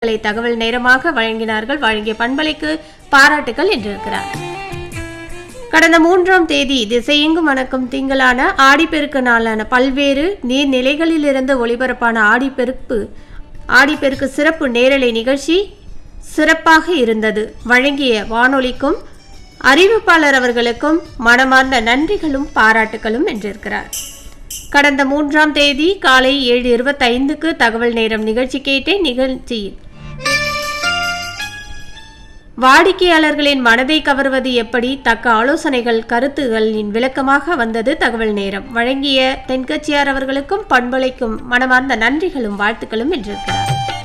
கருத்துக்களை தகவல் நேரமாக வழங்கினார்கள் வழங்கிய பண்பலைக்கு பாராட்டுகள் என்றிருக்கிறார் கடந்த மூன்றாம் தேதி திசையெங்கும் வணக்கம் திங்களான ஆடிப்பெருக்கு நாளான பல்வேறு நீர்நிலைகளிலிருந்து ஒளிபரப்பான ஆடிப்பெருக்கு ஆடிப்பெருக்கு சிறப்பு நேரலை நிகழ்ச்சி சிறப்பாக இருந்தது வழங்கிய வானொலிக்கும் அறிவிப்பாளர் அவர்களுக்கும் மனமார்ந்த நன்றிகளும் பாராட்டுகளும் என்றிருக்கிறார் கடந்த மூன்றாம் தேதி காலை ஏழு இருபத்தைந்துக்கு தகவல் நேரம் நிகழ்ச்சி கேட்டேன் நிகழ்ச்சியில் வாடிக்கையாளர்களின் மனதை கவர்வது எப்படி தக்க ஆலோசனைகள் கருத்துகளின் விளக்கமாக வந்தது தகவல் நேரம் வழங்கிய தென்கட்சியார் அவர்களுக்கும் பண்பலைக்கும் மனமார்ந்த நன்றிகளும் வாழ்த்துக்களும் என்றிருக்கிறார்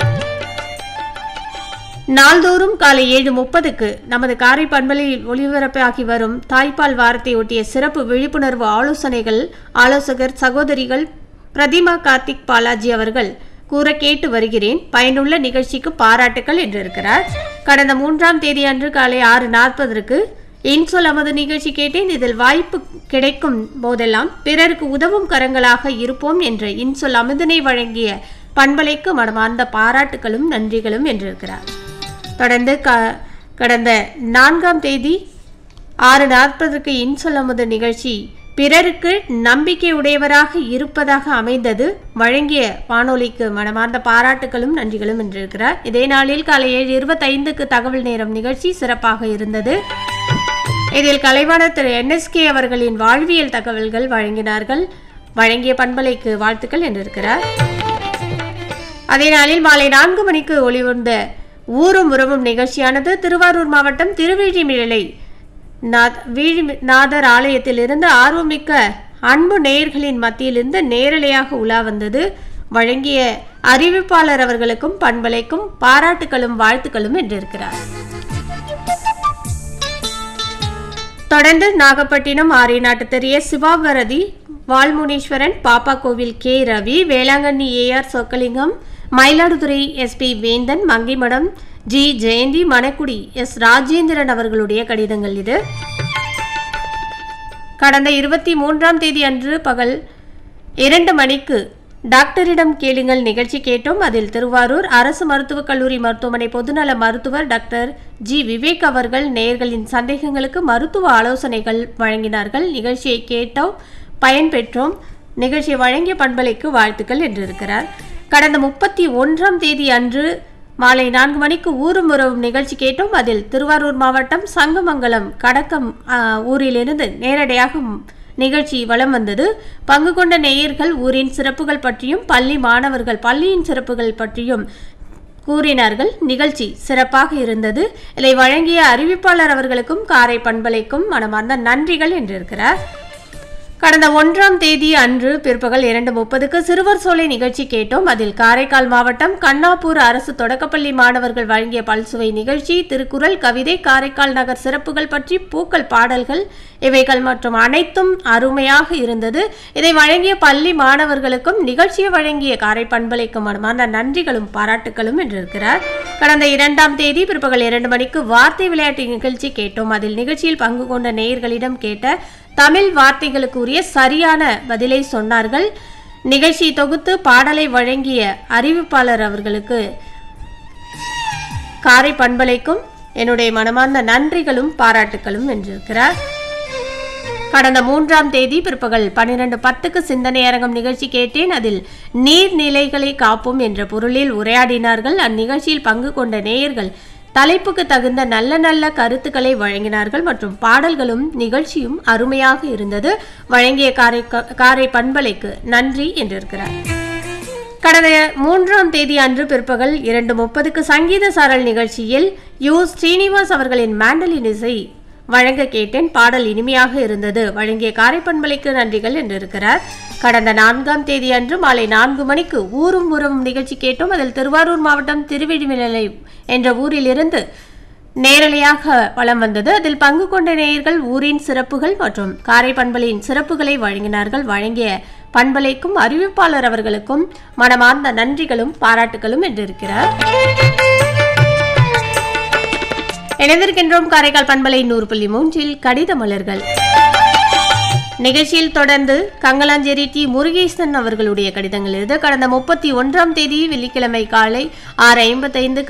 நாள்தோறும் காலை ஏழு முப்பதுக்கு நமது காரை பண்பலையில் ஒளிபரப்பாகி வரும் தாய்ப்பால் வாரத்தை ஒட்டிய சிறப்பு விழிப்புணர்வு ஆலோசனைகள் ஆலோசகர் சகோதரிகள் பிரதிமா கார்த்திக் பாலாஜி அவர்கள் கூற கேட்டு வருகிறேன் பயனுள்ள நிகழ்ச்சிக்கு பாராட்டுக்கள் என்றிருக்கிறார் கடந்த மூன்றாம் தேதி அன்று காலை ஆறு நாற்பதற்கு இன்சொல் அமது நிகழ்ச்சி கேட்டேன் இதில் வாய்ப்பு கிடைக்கும் போதெல்லாம் பிறருக்கு உதவும் கரங்களாக இருப்போம் என்ற இன்சொல் அமுதனை வழங்கிய பண்பலைக்கு மனமார்ந்த பாராட்டுகளும் நன்றிகளும் என்றிருக்கிறார் தொடர்ந்து க கடந்த நான்காம் தேதி ஆறு நாற்பதற்கு இன்சொல் அமுத நிகழ்ச்சி பிறருக்கு நம்பிக்கை உடையவராக இருப்பதாக அமைந்தது வழங்கிய வானொலிக்கு மனமார்ந்த பாராட்டுகளும் நன்றிகளும் என்றிருக்கிறார் இதே நாளில் காலை ஏழு இருபத்தைந்துக்கு தகவல் நேரம் நிகழ்ச்சி சிறப்பாக இருந்தது இதில் கலைவாணர் திரு என்எஸ்கே அவர்களின் வாழ்வியல் தகவல்கள் வழங்கினார்கள் வழங்கிய பண்பலைக்கு வாழ்த்துக்கள் என்றிருக்கிறார் அதே நாளில் மாலை நான்கு மணிக்கு ஒளிவந்த ஊரும் உறவும் நிகழ்ச்சியானது திருவாரூர் மாவட்டம் திருவிழிமிழலை நாத் வீழி- நாதர் ஆலயத்திலிருந்து ஆர்வமிக்க அன்பு நேயர்களின் மத்தியிலிருந்து நேரலையாக உலா வந்தது வழங்கிய அறிவிப்பாளர் அவர்களுக்கும் பண்பலைக்கும் பாராட்டுகளும் வாழ்த்துக்களும் என்றிருக்கிறார் தொடர்ந்து நாகப்பட்டினம் ஆரியநாட்டு தெரிய சிவாபரதி Valmuneeswaran Pappa Kovil K Ravi Velankanni A R Chockalingam Mayiladuthurai S P Vendhan Mangimadam G Jayanthi Manakkudi S Rajendran அவர்களுடைய கடிதங்கள் இது கடந்த இருபத்தி மூன்றாம் தேதி அன்று பகல் இரண்டு மணிக்கு டாக்டரிடம் கேளுங்கள் நிகழ்ச்சி கேட்டோம் அதில் திருவாரூர் அரசு மருத்துவக் கல்லூரி மருத்துவமனை பொதுநல மருத்துவர் டாக்டர் ஜி விவேக் அவர்கள் நேயர்களின் சந்தேகங்களுக்கு மருத்துவ ஆலோசனைகள் வழங்கினார்கள் நிகழ்ச்சியை கேட்டோம் பயன்பெற்றோம் நிகழ்ச்சியை வழங்கிய பண்பலைக்கு வாழ்த்துக்கள் என்றிருக்கிறார் கடந்த முப்பத்தி ஒன்றாம் தேதி அன்று மாலை நான்கு மணிக்கு ஊரும் உறவும் நிகழ்ச்சி கேட்டோம் அதில் திருவாரூர் மாவட்டம் சங்கமங்கலம் கடக்கம் ஆ, ஊரிலிருந்து நேரடியாக நிகழ்ச்சி வலம் வந்தது பங்கு கொண்ட நேயர்கள் ஊரின் சிறப்புகள் பற்றியும் பள்ளி மாணவர்கள் பள்ளியின் சிறப்புகள் பற்றியும் கூறினார்கள் நிகழ்ச்சி சிறப்பாக இருந்தது இதை வழங்கிய அறிவிப்பாளர் அவர்களுக்கும் காரை பண்பலைக்கும் மனமார்ந்த நன்றிகள் என்றிருக்கிறார் கடந்த ஒன்றாம் தேதி அன்று பிற்பகல் இரண்டு முப்பதுக்கு சிறுவர் சோலை நிகழ்ச்சி கேட்டோம் அதில் காரைக்கால் மாவட்டம் கண்ணாப்பூர் அரசு தொடக்கப்பள்ளி மாணவர்கள் வழங்கிய பல்சுவை நிகழ்ச்சி திருக்குறள் கவிதை காரைக்கால் நகர் சிறப்புகள் பற்றி பூக்கள் பாடல்கள் இவைகள் மற்றும் அனைத்தும் அருமையாக இருந்தது இதை வழங்கிய பள்ளி மாணவர்களுக்கும் நிகழ்ச்சியை வழங்கிய காரை பண்பலைக்கும் மனமார்ந்த நன்றிகளும் பாராட்டுகளும் என்றிருக்கிறார் கடந்த இரண்டாம் தேதி பிற்பகல் இரண்டு மணிக்கு வார்த்தை விளையாட்டு நிகழ்ச்சி கேட்டோம் அதில் நிகழ்ச்சியில் பங்கு கொண்ட நேயர்களிடம் கேட்ட தமிழ் வார்த்தைகளுக்கு உரிய சரியான பதிலை சொன்னார்கள் நிகழ்ச்சி தொகுத்து பாடலை வழங்கிய அறிவிப்பாளர் அவர்களுக்கு காரை பண்பலைக்கும் என்னுடைய மனமார்ந்த நன்றிகளும் பாராட்டுகளும் என்றிருக்கிறார் கடந்த மூன்றாம் தேதி பிற்பகல் பன்னிரண்டு பத்துக்கு சிந்தனை அரங்கம் நிகழ்ச்சி கேட்டேன் அதில் நீர்நிலைகளை காப்போம் என்ற பொருளில் உரையாடினார்கள் அந்நிகழ்ச்சியில் பங்கு கொண்ட நேயர்கள் தலைப்புக்கு தகுந்த நல்ல நல்ல கருத்துக்களை வழங்கினார்கள் மற்றும் பாடல்களும் நிகழ்ச்சியும் அருமையாக இருந்தது வழங்கிய காரை காரை பண்பலைக்கு நன்றி என்றிருக்கிறார் கடந்த மூன்றாம் தேதி அன்று பிற்பகல் இரண்டு முப்பதுக்கு சங்கீத சாரல் நிகழ்ச்சியில் யு ஸ்ரீனிவாஸ் அவர்களின் மேண்டலின் இசை வழங்க கேட்டேன் பாடல் இனிமையாக இருந்தது வழங்கிய காரைப்பண்பலைக்கு நன்றிகள் என்றிருக்கிறார் கடந்த நான்காம் தேதி அன்று மாலை நான்கு மணிக்கு ஊரும் உறவும் நிகழ்ச்சி கேட்டோம் அதில் திருவாரூர் மாவட்டம் திருவிழிமிழலை என்ற ஊரிலிருந்து நேரலையாக வலம் வந்தது அதில் பங்கு கொண்ட நேயர்கள் ஊரின் சிறப்புகள் மற்றும் காரை பண்பலையின் சிறப்புகளை வழங்கினார்கள் வழங்கிய பண்பலைக்கும் அறிவிப்பாளர் அவர்களுக்கும் மனமார்ந்த நன்றிகளும் பாராட்டுகளும் என்றிருக்கிறார் இணைந்திருக்கின்றோம் காரைக்கால் பண்பலை நூறு புள்ளி மூன்றில் கடித மலர்கள் நிகழ்ச்சியில் தொடர்ந்து கங்கலாஞ்சேரி டி முருகேசன் அவர்களுடைய கடிதங்கள் இது கடந்த முப்பத்தி ஒன்றாம் தேதி வெள்ளிக்கிழமை காலை ஆறு ஐம்பத்தைந்துக்கு